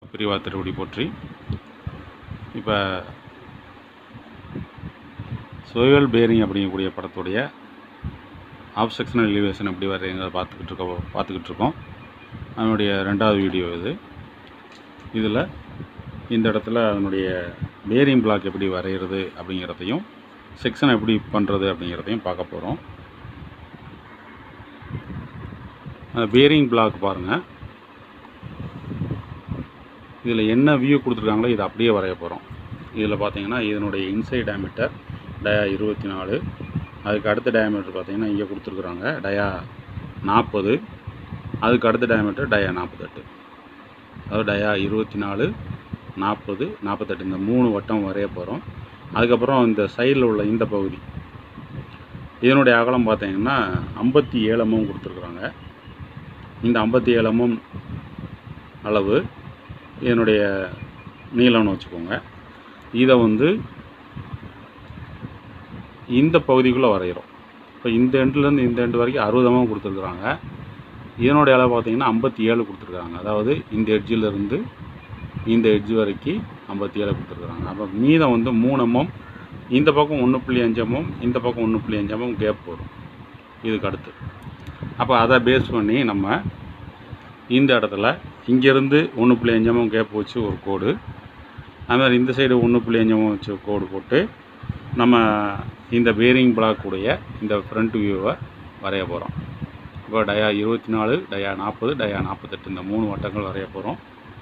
பிரிவா திருவடி போற்றி இப்போ சோயல் பேரிங் அப்படிங்கக்கூடிய படத்துடைய ஆஃப் செக்ஷனல் எலிவேஷன் எப்படி வரைங்கிறத பார்த்துக்கிட்டு இருக்கோம் பார்த்துக்கிட்டு இருக்கோம் அதனுடைய ரெண்டாவது வீடியோ இது இதில் இந்த இடத்துல அதனுடைய பேரிங் பிளாக் எப்படி வரைகிறது அப்படிங்கிறதையும் செக்ஷன் எப்படி பண்ணுறது அப்படிங்கிறதையும் பார்க்க போகிறோம் அந்த பேரிங் பிளாக் பாருங்கள் இதில் என்ன வியூ கொடுத்துருக்காங்களோ இதை அப்படியே வரைய போகிறோம் இதில் பார்த்தீங்கன்னா இதனுடைய இன்சைட் டயமீட்டர் டயா இருபத்தி நாலு அதுக்கு அடுத்த டயமீட்டர் பார்த்தீங்கன்னா இங்கே கொடுத்துருக்குறாங்க டயா நாற்பது அதுக்கு அடுத்த டயமீட்டர் டயா நாற்பத்தெட்டு அதாவது டயா இருபத்தி நாலு நாற்பது நாற்பத்தெட்டு இந்த மூணு வட்டம் வரைய போகிறோம் அதுக்கப்புறம் இந்த சைடில் உள்ள இந்த பகுதி இதனுடைய அகலம் பார்த்தீங்கன்னா ஐம்பத்தி ஏழு mm கொடுத்துருக்குறாங்க இந்த ஐம்பத்தி ஏழு mm அளவு இதனுடைய நீளம்னு வச்சுக்கோங்க இதை வந்து இந்த பகுதிக்குள்ளே வரைகிறோம் இப்போ இந்த எண்ட்லேருந்து இந்த எண்டு வரைக்கும் அறுபது mm கொடுத்துருக்குறாங்க இதனுடைய அளவு பார்த்தீங்கன்னா ஐம்பத்தி ஏழு கொடுத்துருக்குறாங்க அதாவது இந்த எட்ஜிலிருந்து இந்த எட்ஜ் வரைக்கும் ஐம்பத்தி ஏழு கொடுத்துருக்குறாங்க அப்போ மீதம் வந்து மூணு mm இந்த பக்கம் ஒன்று புள்ளி அஞ்சு mm இந்த பக்கம் ஒன்று புள்ளி அஞ்சு mm கேப் வரும் இதுக்கு அடுத்து அப்போ அதை பேஸ் பண்ணி நம்ம இந்த இடத்துல இங்கேருந்து ஒன்று புள்ளி அஞ்சு mm கேப் வச்சு ஒரு கோடு அது மாதிரி இந்த சைடு ஒன்று புள்ளி அஞ்சு mm வச்சு கோடு போட்டு நம்ம இந்த பேரிங் பிளாக் உடைய இந்த ஃப்ரண்ட் வியூவை வரைய போகிறோம் இப்போ டயா இருபத்தி நாலு டயா நாற்பது டயா நாற்பத்தெட்டு இந்த மூணு வட்டங்கள் வரைய போகிறோம்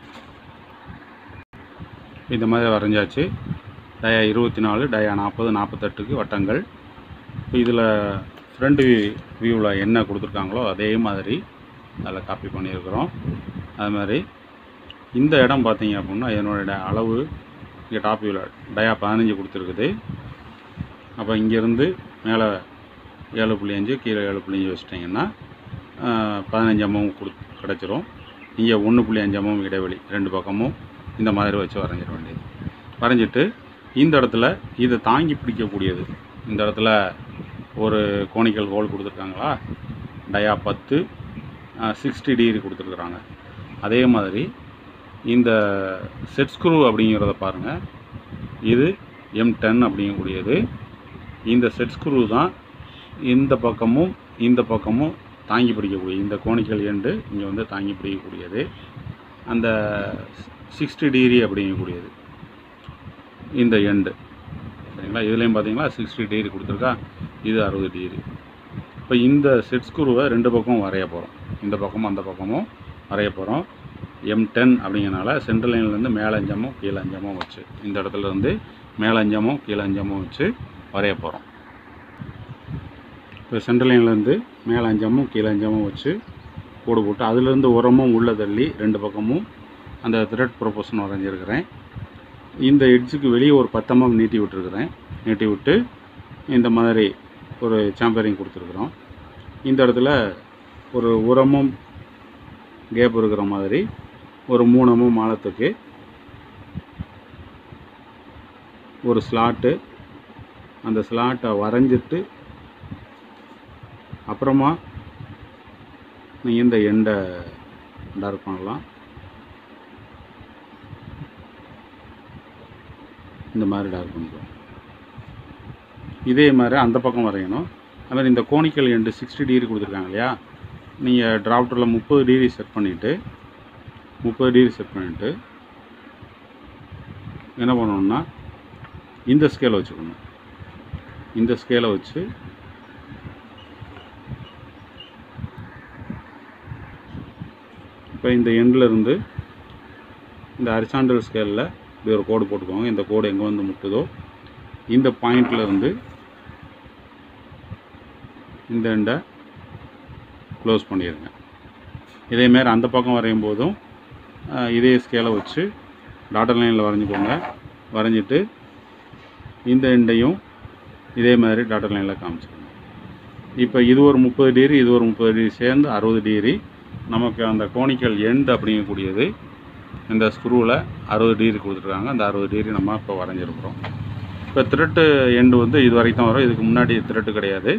இந்த மாதிரி வரைஞ்சாச்சு டயா இருபத்தி நாலு டயா நாற்பது நாற்பத்தெட்டுக்கு வட்டங்கள் இப்போ இதில் ஃப்ரண்ட் வியூ வியூவில் என்ன கொடுத்துருக்காங்களோ அதே மாதிரி அதில் காப்பி பண்ணியிருக்கிறோம் அது மாதிரி இந்த இடம் பார்த்தீங்க அப்படின்னா என்னோட அளவு இங்கே டாப் வியூவில் டயா பதினஞ்சு கொடுத்துருக்குது அப்போ இங்கேருந்து மேலே ஏழு புள்ளி அஞ்சு கீழே ஏழு புள்ளி அஞ்சு வச்சிட்டிங்கன்னா பதினஞ்சு அம்மம் கொடு கிடச்சிரும் இங்கே ஒன்று புள்ளி அஞ்சு அம்மம் இடைவெளி ரெண்டு பக்கமும் இந்த மாதிரி வச்சு வரைஞ்சிட வேண்டியது வரைஞ்சிட்டு இந்த இடத்துல இதை தாங்கி பிடிக்கக்கூடியது இந்த இடத்துல ஒரு கோணிக்கல் ஹோல் கொடுத்துருக்காங்களா டயா பத்து சிக்ஸ்டி டிகிரி கொடுத்துருக்குறாங்க அதே மாதிரி இந்த செட் ஸ்க்ரூ அப்படிங்கிறத பாருங்கள் இது எம் டென் அப்படிங்கக்கூடியது இந்த செட் ஸ்க்ரூ தான் இந்த பக்கமும் இந்த பக்கமும் தாங்கி பிடிக்கக்கூடிய இந்த கோணிக்கல் எண்டு இங்கே வந்து தாங்கி பிடிக்கக்கூடியது அந்த சிக்ஸ்டி டிகிரி அப்படிங்கக்கூடியது இந்த எண்டு சரிங்களா இதுலேயும் பார்த்தீங்களா சிக்ஸ்டி டிகிரி கொடுத்துருக்கா இது அறுபது டிகிரி இப்போ இந்த செட் ஸ்க்ரூவை ரெண்டு பக்கமும் வரைய போகிறோம் இந்த பக்கமும் அந்த பக்கமும் வரைய போகிறோம் எம் டென் அப்படிங்கிறனால சென்ட்ரல் லைன்லேருந்து மேலே அஞ்சமும் கீழே அஞ்சமும் வச்சு இந்த இடத்துல இருந்து மேலே அஞ்சமும் கீழே அஞ்சமும் வச்சு வரைய போகிறோம் இப்போ சென்ட்ரல் லைன்லேருந்து மேலே அஞ்சமும் கீழே அஞ்சமும் வச்சு கோடு போட்டு அதுலேருந்து உரமும் உள்ள தள்ளி ரெண்டு பக்கமும் அந்த த்ரெட் ப்ரொபோஷன் வரைஞ்சிருக்கிறேன் இந்த எட்ஜுக்கு வெளியே ஒரு பத்தம்பம் நீட்டி விட்டுருக்குறேன் நீட்டி விட்டு இந்த மாதிரி ஒரு சாம்பரிங் கொடுத்துருக்குறோம் இந்த இடத்துல ஒரு உரமும் கேப் இருக்கிற மாதிரி ஒரு மூணமும் மாலத்துக்கு ஒரு ஸ்லாட்டு அந்த ஸ்லாட்டை வரைஞ்சிட்டு அப்புறமா நீங்கள் இந்த எண்டை டார்க் பண்ணலாம் இந்த மாதிரி டார்க் பண்ணிக்கலாம் இதே மாதிரி அந்த பக்கம் வரையணும் அது மாதிரி இந்த கோணிக்கல் எண்டு சிக்ஸ்டி டிகிரி கொடுத்துருக்காங்க இல்லையா நீங்கள் டிராஃப்டரில் முப்பது டிகிரி செட் பண்ணிவிட்டு முப்பது டிகிரி செட் பண்ணிவிட்டு என்ன பண்ணணும்னா இந்த ஸ்கேலை வச்சுக்கணும் இந்த ஸ்கேலை வச்சு இப்போ இந்த எண்டில் இருந்து இந்த அரிசாண்டல் ஸ்கேலில் இப்படி ஒரு கோடு போட்டுக்கோங்க இந்த கோடு எங்கே வந்து முட்டுதோ இந்த பாயிண்டில் இருந்து இந்த எண்டை க்ளோஸ் பண்ணிடுங்க இதேமாரி அந்த பக்கம் வரையும் போதும் இதே ஸ்கேலை வச்சு டாட்டர் லைனில் வரைஞ்சிக்கோங்க வரைஞ்சிட்டு இந்த எண்டையும் இதே மாதிரி டாட்டர் லைனில் காமிச்சிக்கோங்க இப்போ இது ஒரு முப்பது டிகிரி இது ஒரு முப்பது டிகிரி சேர்ந்து அறுபது டிகிரி நமக்கு அந்த கோணிக்கல் எண்ட் அப்படிங்கக்கூடியது இந்த ஸ்க்ரூவில் அறுபது டிகிரி கொடுத்துருக்காங்க அந்த அறுபது டிகிரி நம்ம இப்போ வரைஞ்சிருக்கிறோம் இப்போ த்ரெட்டு எண்டு வந்து இது வரைக்கும் தான் வரும் இதுக்கு முன்னாடி த்ரெட்டு கிடையாது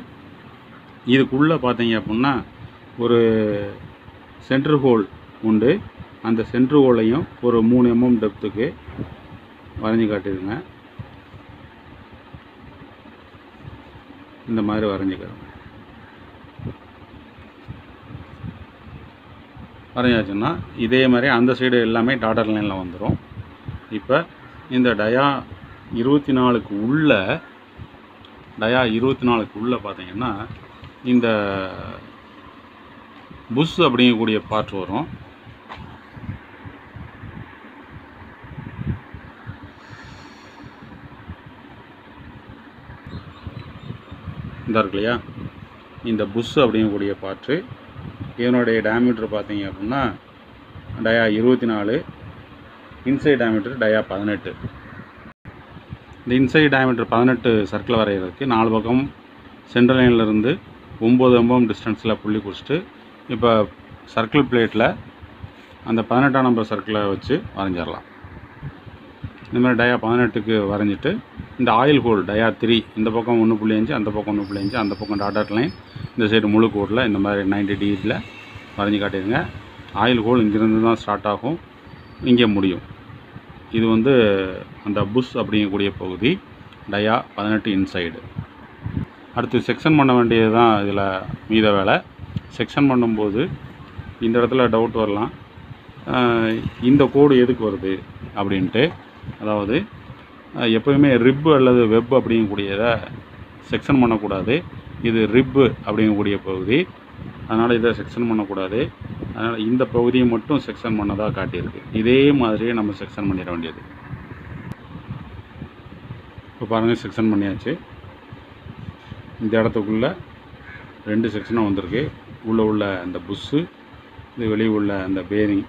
இதுக்குள்ளே பார்த்தீங்க அப்படின்னா ஒரு சென்டர் ஹோல் உண்டு அந்த சென்ட்ரு ஹோலையும் ஒரு மூணு எம்எம் டெப்த்துக்கு வரைஞ்சி காட்டிடுங்க இந்த மாதிரி வரைஞ்சிக்கிறோம் வரைஞ்சாச்சுன்னா இதே மாதிரி அந்த சைடு எல்லாமே டாட்டர் லைனில் வந்துடும் இப்போ இந்த டயா இருபத்தி நாலுக்கு உள்ள டயா இருபத்தி நாலுக்கு உள்ள பார்த்தீங்கன்னா இந்த புஷ் அப்படிங்கக்கூடிய பார்ட் வரும் இந்த இருக்கு இல்லையா இந்த புஷ் அப்படிங்கக்கூடிய பார்ட்டு இதனுடைய டயமீட்டர் பார்த்தீங்க அப்படின்னா டயா இருபத்தி நாலு இன்சைட் டயமீட்டர் டயா பதினெட்டு இந்த இன்சைட் டயமீட்டர் பதினெட்டு சர்க்கிள் வரைகிறதுக்கு நாலு பக்கம் சென்ட்ரல் லைன்லேருந்து ஒம்பது எம்பம் டிஸ்டன்ஸில் புள்ளி குறிச்சிட்டு இப்போ சர்க்கிள் பிளேட்டில் அந்த பதினெட்டாம் நம்பர் சர்க்கிளை வச்சு வரைஞ்சிடலாம் இந்த மாதிரி டயா பதினெட்டுக்கு வரைஞ்சிட்டு இந்த ஆயில் ஹோல் டயா த்ரீ இந்த பக்கம் ஒன்று புள்ளி அஞ்சு அந்த பக்கம் ஒன்று புள்ளி அஞ்சு அந்த பக்கம் டாட்டர் லைன் இந்த சைடு முழு கோடில் இந்த மாதிரி நைன்டி டிகிரியில் வரைஞ்சி காட்டிடுங்க ஆயில் ஹோல் இங்கேருந்து தான் ஸ்டார்ட் ஆகும் இங்கே முடியும் இது வந்து அந்த புஷ் அப்படிங்கக்கூடிய பகுதி டயா பதினெட்டு இன்சைடு அடுத்து செக்ஷன் பண்ண வேண்டியது தான் இதில் மீத வேலை செக்ஷன் பண்ணும்போது இந்த இடத்துல டவுட் வரலாம் ஆஹ் இந்த கோடு எதுக்கு வருது அப்படின்ட்டு அதாவது ஆஹ் எப்போயுமே ரிப் அல்லது வெப் அப்படிங்கக்கூடியதை செக்ஷன் பண்ணக்கூடாது இது ரிப்பு அப்படிங்கக்கூடிய பகுதி அதனால் இதை செக்ஷன் பண்ணக்கூடாது அதனால் இந்த பகுதியை மட்டும் செக்ஷன் பண்ணதாக காட்டியிருக்கு இதே மாதிரியே நம்ம செக்ஷன் பண்ணிட வேண்டியது இப்போ பாருங்கள் செக்ஷன் பண்ணியாச்சு இந்த இடத்துக்குள்ளே ரெண்டு செக்ஷனும் வந்திருக்கு உள்ளே உள்ள அந்த புஷ்ஷு இது வெளியே உள்ள அந்த பேரிங்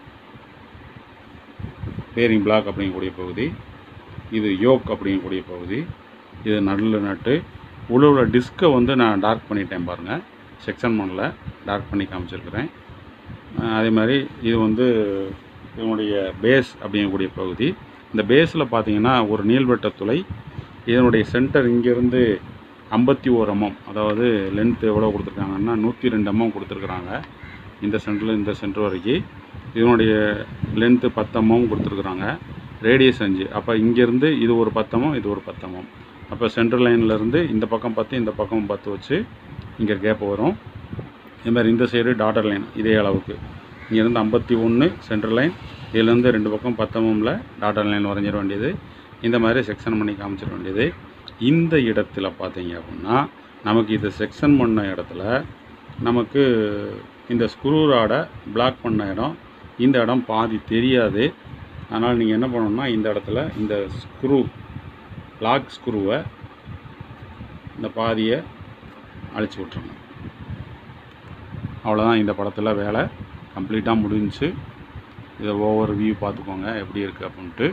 பேரிங் பிளாக் அப்படிங்கக்கூடிய பகுதி இது யோக் அப்படிங்கக்கூடிய பகுதி இது நடுவில் நட்டு உள்ள உள்ள டிஸ்கை வந்து நான் டார்க் பண்ணிட்டேன் பாருங்கள் செக்ஷன் பண்ணல டார்க் பண்ணி காமிச்சிருக்கிறேன் அஹ் அதே மாதிரி இது வந்து இதனுடைய பேஸ் அப்படிங்கக்கூடிய பகுதி இந்த பேஸில் பார்த்தீங்கன்னா ஒரு நீள்வட்ட துளை இதனுடைய சென்டர் இங்கேருந்து ஐம்பத்தி ஓர் எம்எம் அதாவது லென்த் எவ்வளோ கொடுத்துருக்காங்கன்னா நூற்றி ரெண்டு எம்எம் கொடுத்துருக்குறாங்க இந்த சென்டரில் இந்த சென்டர் வரைக்கும் இதனுடைய லென்த்து பத்தமும் கொடுத்துருக்குறாங்க ரேடியஸ் அஞ்சு அப்போ இங்கேருந்து இது ஒரு பத்தமும் இது ஒரு பத்தமும் அப்போ சென்ட்ரல் லைன்லேருந்து இந்த பக்கம் பத்து இந்த பக்கம் பத்து வச்சு இங்கே கேப் வரும் இது மாதிரி இந்த சைடு டாட்டர் லைன் இதே அளவுக்கு இங்கேருந்து ஐம்பத்தி ஒன்று சென்ட்ரல் லைன் இதுலேருந்து ரெண்டு பக்கம் பத்தமும்ல டாட்டர் லைன் வரைஞ்சிட வேண்டியது இந்த மாதிரி செக்ஷன் பண்ணி காமிச்சிட வேண்டியது இந்த இடத்துல பார்த்தீங்க அப்படின்னா நமக்கு இதை செக்ஷன் பண்ண இடத்துல நமக்கு இந்த ஸ்க்ரூ ராடை பிளாக் பண்ண இடம் இந்த இடம் பாதி தெரியாது அதனால் நீங்கள் என்ன பண்ணணும்னா இந்த இடத்துல இந்த ஸ்க்ரூ லாக் ஸ்க்ரூவை இந்த பாதியை அழிச்சு விட்ருங்க அவ்வளோதான் இந்த படத்தில் வேலை கம்ப்ளீட்டாக முடிஞ்சுச்சு இதை ஓவர் வியூ பார்த்துக்கோங்க எப்படி இருக்குது அப்படின்ட்டு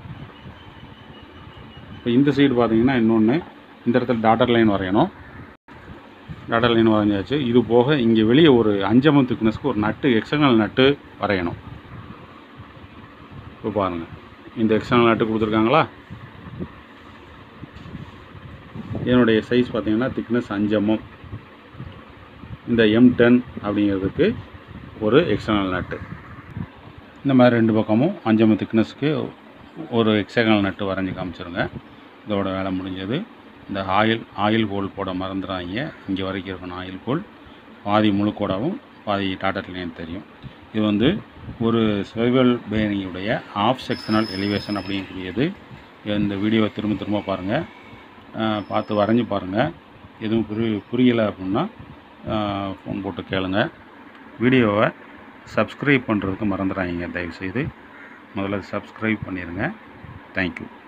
இப்போ இந்த சைடு பார்த்தீங்கன்னா இன்னொன்று இந்த இடத்துல டாட்டர் லைன் வரையணும் டாட்டர் லைன் வரைஞ்சாச்சு இது போக இங்கே வெளியே ஒரு அஞ்சமம் திக்னஸ்க்கு ஒரு நட்டு எக்ஸ்டர்னல் நட்டு வரையணும் இப்போ பாருங்கள் இந்த எக்ஸ்டர்னல் நட்டு கொடுத்துருக்காங்களா இதனுடைய சைஸ் பார்த்தீங்கன்னா திக்னஸ் அஞ்சமம் இந்த எம் டென் அப்படிங்கிறதுக்கு ஒரு எக்ஸ்டர்னல் நட்டு இந்த மாதிரி ரெண்டு பக்கமும் அஞ்சமம் திக்னஸ்க்கு ஒரு எக்ஸ்டர்னல் நட்டு வரைஞ்சி காமிச்சிருங்க இதோட வேலை முடிஞ்சது இந்த ஆயில் ஆயில் ஹோல் போட மறந்துடாதீங்க இங்கே வரைக்கும் இருக்கணும் ஆயில் ஹோல் பாதி முழுக்கோடாவும் பாதி டாட்டர் லைன் தெரியும் இது வந்து ஒரு செவல் பேனியுடைய ஆஃப் செக்ஷனல் எலிவேஷன் அப்படிங்கக்கூடியது இந்த வீடியோவை திரும்ப திரும்ப பாருங்கள் பார்த்து வரைஞ்சி பாருங்கள் எதுவும் புரி புரியலை அப்படின்னா ஃபோன் போட்டு கேளுங்க வீடியோவை சப்ஸ்கிரைப் பண்ணுறதுக்கு மறந்துடாதீங்க தயவுசெய்து முதல்ல சப்ஸ்கிரைப் பண்ணிடுங்க தேங்க்யூ